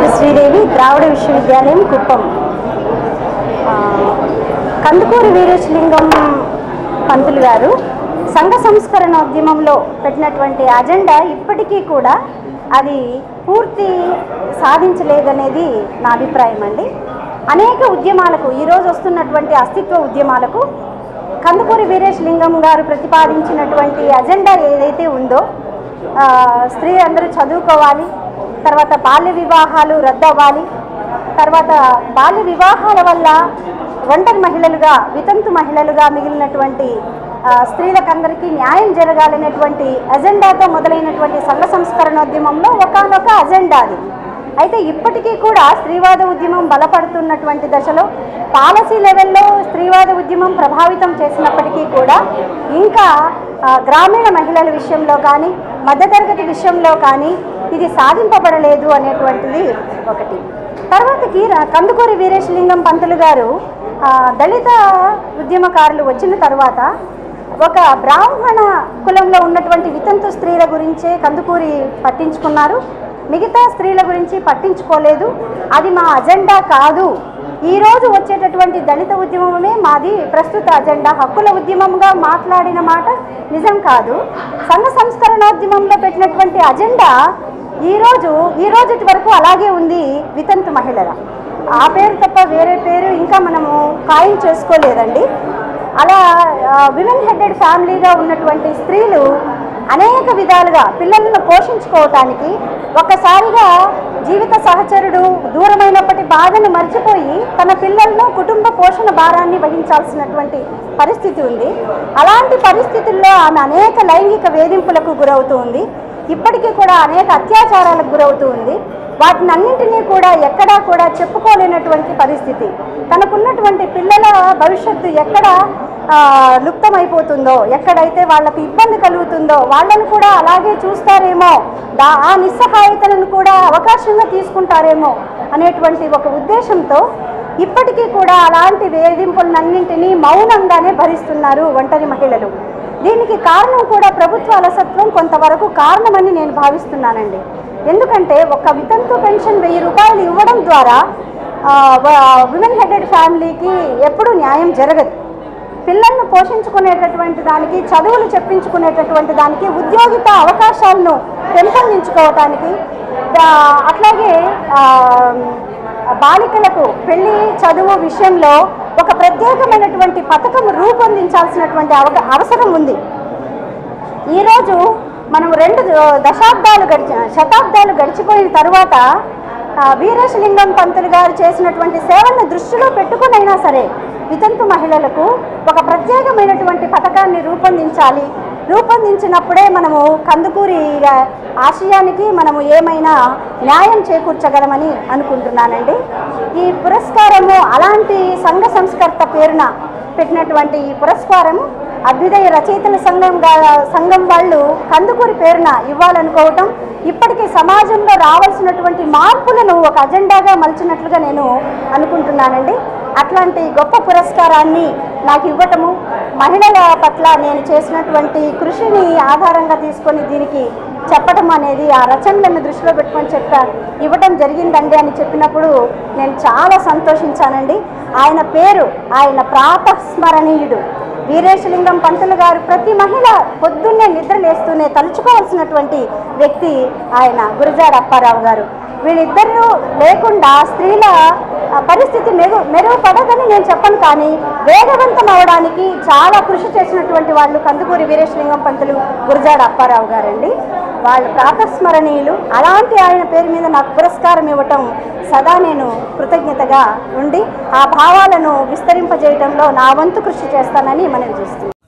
శ్రీదేవి ద్రావిడ విశ్వవిద్యాలయం కుప్పం ఆ, కందుకూరి వీరేశలింగం పంతులు గారు సంఘ సంస్కరణ ఉద్యమంలో పెట్టినటువంటి అజెండా ఇప్పటికీ కూడా అది పూర్తి సాధించలేదనేది నా అభిప్రాయం అండి అనేక ఉద్యమాలకు ఈరోజు వస్తున్నటువంటి అస్తిత్వ ఉద్యమాలకు కందుకూరి వీరేశలింగం గారు ప్రతిపాదించినటువంటి అజెండా ఏదైతే ఉందో ఆ, స్త్రీ అందరూ చదువుకోవాలి తర్వాత బాల్య వివాహాలు రద్దవ్వాలి తర్వాత బాల్య వివాహాల వల్ల ఒంటరి మహిళలుగా వితంతు మహిళలుగా మిగిలినటువంటి ఆ, స్త్రీలకందరికీ న్యాయం జరగాలనేటువంటి అజెండాతో మొదలైనటువంటి సంఘ సంస్కరణోద్యమంలో ఒకనొక అజెండా అది అయితే ఇప్పటికీ కూడా స్త్రీవాద ఉద్యమం బలపడుతున్నటువంటి దశలో పాలసీ లెవెల్లో స్త్రీవాద ఉద్యమం ప్రభావితం చేసినప్పటికీ కూడా ఇంకా ఆ, గ్రామీణ మహిళల విషయంలో కానీ మధ్యతరగతి విషయంలో కానీ ఇది సాధింపబడలేదు అనేటువంటిది ఒకటి తర్వాతకి ర- కందుకూరి వీరేశలింగం పంతులు గారు ఆ, దళిత ఉద్యమకారులు వచ్చిన తర్వాత ఒక బ్రాహ్మణ కులంలో ఉన్నటువంటి వితంతు స్త్రీల గురించే కందుకూరి పట్టించుకున్నారు మిగతా స్త్రీల గురించి పట్టించుకోలేదు అది మా అజెండా కాదు ఈరోజు వచ్చేటటువంటి దళిత ఉద్యమమే మాది ప్రస్తుత అజెండా హక్కుల ఉద్యమంగా మాట్లాడిన మాట నిజం కాదు సంఘ సంస్కరణోద్యమంలో పెట్టినటువంటి అజెండా ఈరోజు ఈ రోజుటి వరకు అలాగే ఉంది వితంతు మహిళల ఆ పేరు తప్ప వేరే పేరు ఇంకా మనము ఖాయం చేసుకోలేదండి అలా విమెన్ హెడెడ్ ఫ్యామిలీగా ఉన్నటువంటి స్త్రీలు అనేక విధాలుగా పిల్లలను పోషించుకోవటానికి ఒక్కసారిగా జీవిత సహచరుడు దూరమైనప్పటి బాధను మర్చిపోయి తన పిల్లలను కుటుంబ పోషణ భారాన్ని వహించాల్సినటువంటి పరిస్థితి ఉంది అలాంటి పరిస్థితుల్లో ఆమె అనేక లైంగిక వేధింపులకు గురవుతూ ఉంది ఇప్పటికీ కూడా అనేక అత్యాచారాలకు గురవుతూ ఉంది వాటిని అన్నింటినీ కూడా ఎక్కడా కూడా చెప్పుకోలేనటువంటి పరిస్థితి తనకున్నటువంటి పిల్లల భవిష్యత్తు ఎక్కడ ఆ, లుప్తమైపోతుందో ఎక్కడైతే వాళ్ళకు ఇబ్బంది కలుగుతుందో వాళ్ళను కూడా అలాగే చూస్తారేమో దా ఆ నిస్సహాయతలను కూడా అవకాశంగా తీసుకుంటారేమో అనేటువంటి ఒక ఉద్దేశంతో ఇప్పటికీ కూడా అలాంటి వేధింపులన్నింటినీ మౌనంగానే భరిస్తున్నారు ఒంటరి మహిళలు దీనికి కారణం కూడా ప్రభుత్వ అలసత్వం కొంతవరకు కారణమని నేను భావిస్తున్నానండి ఎందుకంటే ఒక వితంతు పెన్షన్ వెయ్యి రూపాయలు ఇవ్వడం ద్వారా విమెన్ హెడెడ్ ఫ్యామిలీకి ఎప్పుడూ న్యాయం జరగదు పిల్లలను పోషించుకునేటటువంటి దానికి చదువులు చెప్పించుకునేటటువంటి దానికి ఉద్యోగిత అవకాశాలను పెంపొందించుకోవటానికి దా- అట్లాగే ఆ, బాలికలకు పెళ్లి చదువు విషయంలో ఒక ప్రత్యేకమైనటువంటి పథకం రూపొందించాల్సినటువంటి అవక అవసరం ఉంది ఈరోజు మనం రెండు దశాబ్దాలు గడిచి శతాబ్దాలు గడిచిపోయిన తరువాత ఆ, వీరేశలింగం పంతులు గారు చేసినటువంటి సేవలను దృష్టిలో పెట్టుకునైనా సరే వితంతు మహిళలకు ఒక ప్రత్యేకమైనటువంటి పథకాన్ని రూపొందించాలి రూపొందించినప్పుడే మనము కందుకూరి గా- ఆశయానికి మనము ఏమైనా న్యాయం చేకూర్చగలమని అనుకుంటున్నానండి ఈ పురస్కారము అలాంటి సంఘ సంస్కర్త పేరున పెట్టినటువంటి ఈ పురస్కారము అభ్యుదయ రచయితల సంఘం గా- సంఘం వాళ్ళు కందుకూరి పేరున ఇవ్వాలనుకోవటం ఇప్పటికీ సమాజంలో రావాల్సినటువంటి మార్పులను ఒక అజెండాగా మలిచినట్లుగా నేను అనుకుంటున్నానండి అట్లాంటి గొప్ప పురస్కారాన్ని నాకు ఇవ్వటము మహిళల పట్ల నేను చేసినటువంటి కృషిని ఆధారంగా తీసుకొని దీనికి చెప్పడం అనేది ఆ రచనలను దృష్టిలో పెట్టుకొని చెప్పా ఇవ్వటం జరిగిందండి అని చెప్పినప్పుడు నేను చాలా సంతోషించానండి ఆయన పేరు ఆయన ప్రాతస్మరణీయుడు వీరేశలింగం పంతులు గారు ప్రతి మహిళ పొద్దున్నే నిద్ర లేస్తూనే తలుచుకోవాల్సినటువంటి వ్యక్తి ఆయన గురజాడ అప్పారావు గారు వీళ్ళిద్దరూ లేకుండా స్త్రీల ఆ, పరిస్థితి మెరు మెరుగుపడదని నేను చెప్పను కానీ వేగవంతం అవడానికి చాలా కృషి చేసినటువంటి వాళ్ళు కందుకూరి వీరేశలింగం పంతులు గురజాడ అప్పారావు గారండి వాళ్ళు ప్రాతస్మరణీయులు అలాంటి ఆయన పేరు మీద నాకు పురస్కారం ఇవ్వటం సదా నేను కృతజ్ఞతగా ఉండి ఆ భావాలను విస్తరింపజేయటంలో నా వంతు కృషి చేస్తానని మనవి చేస్తున్నాను